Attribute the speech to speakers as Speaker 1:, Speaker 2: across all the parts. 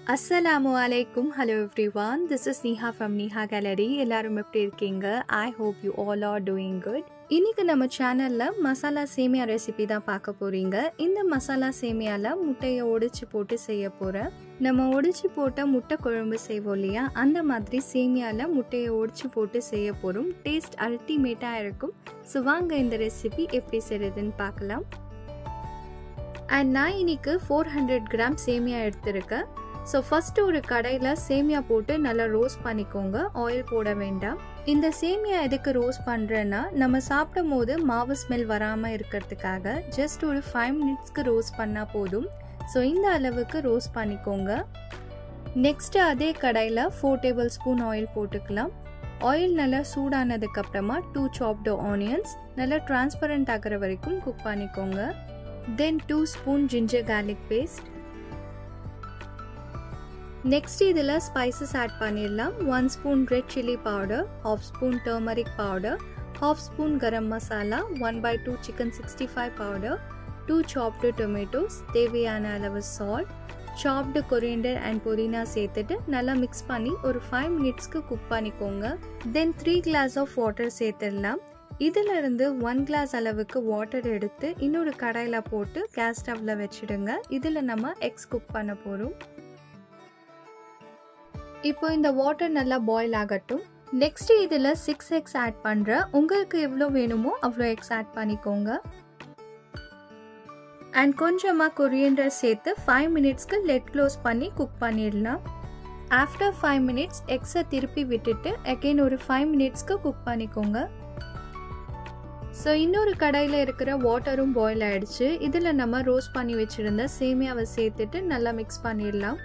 Speaker 1: அஸ்ஸலாமு அலைக்கும் hello everyone this is Neeha from Neeha gallery எல்லாரும் எப்படி இருக்கீங்க I hope you all are doing good இன்னைக்கு நம்ம சேனலில் மசாலா சேமியா ரெசிபி தான் பார்க்க போகிறீங்க இந்த மசாலா சேமியாவில் முட்டையை ஒடிச்சு போட்டு செய்ய போகிறேன் நம்ம ஒடிச்சு போட்ட முட்டை குழம்பு செய்வோம் இல்லையா அந்த மாதிரி சேமியாவில் முட்டையை ஒடிச்சு போட்டு செய்ய போகிறோம் டேஸ்ட் அல்டிமேட்டாக இருக்கும் ஸோ வாங்க இந்த ரெசிபி எப்படி செய்கிறதுன்னு பார்க்கலாம் அண்ட் நான் இன்னைக்கு ஃபோர் ஹண்ட்ரட் கிராம் சேமியா எடுத்திருக்கேன் ஸோ ஃபஸ்ட்டு ஒரு கடையில் சேமியா போட்டு நல்லா ரோஸ்ட் பண்ணிக்கோங்க ஆயில் போட வேண்டாம் இந்த சேமியா எதுக்கு ரோஸ்ட் பண்ணுறேன்னா நம்ம சாப்பிடும் போது மாவு ஸ்மெல் வராமல் இருக்கிறதுக்காக ஜஸ்ட் ஒரு ஃபைவ் மினிட்ஸ்க்கு ரோஸ்ட் பண்ணால் போதும் ஸோ இந்த அளவுக்கு ரோஸ்ட் பண்ணிக்கோங்க நெக்ஸ்ட்டு அதே கடையில் ஃபோர் டேபிள் ஸ்பூன் ஆயில் போட்டுக்கலாம் ஆயில் நல்லா சூடானதுக்கப்புறமா டூ சாப்டு ஆனியன்ஸ் நல்லா டிரான்ஸ்பரண்ட் ஆகிற வரைக்கும் குக் பண்ணிக்கோங்க then two spoon ginger garlic paste next இதில் ஸ்பைசஸ் ஆட் பண்ணிடலாம் one spoon red chilli powder half spoon turmeric powder half spoon garam masala one by two chicken sixty five powder two chopped tomatoes தேவையான அளவு salt சாப்டு coriander and புதினா சேர்த்துட்டு நல்லா mix பண்ணி ஒரு ஃபைவ் மினிட்ஸ்க்கு குக் பண்ணிக்கோங்க then three glass of water சேர்த்துடலாம் இதில் இருந்து ஒன் கிளாஸ் அளவுக்கு வாட்டர் எடுத்து இன்னொரு கடாயில் போட்டு கேஸ் ஸ்டவ்வில் வச்சுடுங்க இதில் நம்ம எக்ஸ் குக் பண்ண போகிறோம் இப்போ இந்த வாட்டர் நல்லா பாயில் ஆகட்டும் நெக்ஸ்ட் இதில் சிக்ஸ் எக்ஸ் ஆட் பண்ணுறேன் உங்களுக்கு எவ்வளோ வேணுமோ அவ்வளோ எக்ஸ் ஆட் பண்ணிக்கோங்க அண்ட் கொஞ்சமாக கொரியண்டர் சேர்த்து ஃபைவ் மினிட்ஸ்க்கு லெட் க்ளோஸ் பண்ணி குக் பண்ணிடலாம் ஆஃப்டர் ஃபைவ் மினிட்ஸ் எக்ஸை திருப்பி விட்டுட்டு அகெயின் ஒரு ஃபைவ் மினிட்ஸ்க்கு குக் பண்ணிக்கோங்க ஸோ இன்னொரு கடையில் இருக்கிற வாட்டரும் பாயில் ஆகிடுச்சு இதில் நம்ம ரோஸ்ட் பண்ணி வச்சுருந்த சேமியாவை சேர்த்துட்டு நல்லா மிக்ஸ் பண்ணிடலாம்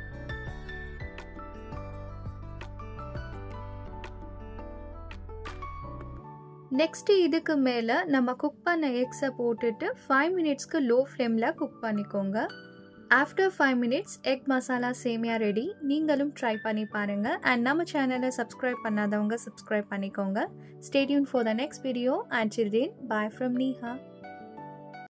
Speaker 1: நெக்ஸ்ட்டு இதுக்கு மேலே நம்ம குக் பண்ண எக்ஸை போட்டுட்டு ஃபைவ் மினிட்ஸ்க்கு லோ ஃப்ளேமில் குக் பண்ணிக்கோங்க after five minutes egg masala சேமியா ரெடி நீங்களும் ட்ரை பண்ணி பாருங்கள் அண்ட் நம்ம சேனலை சப்ஸ்கிரைப் பண்ணாதவங்க சப்ஸ்கிரைப் பண்ணிக்கோங்க stay tuned for the next video and children bye from நீஹா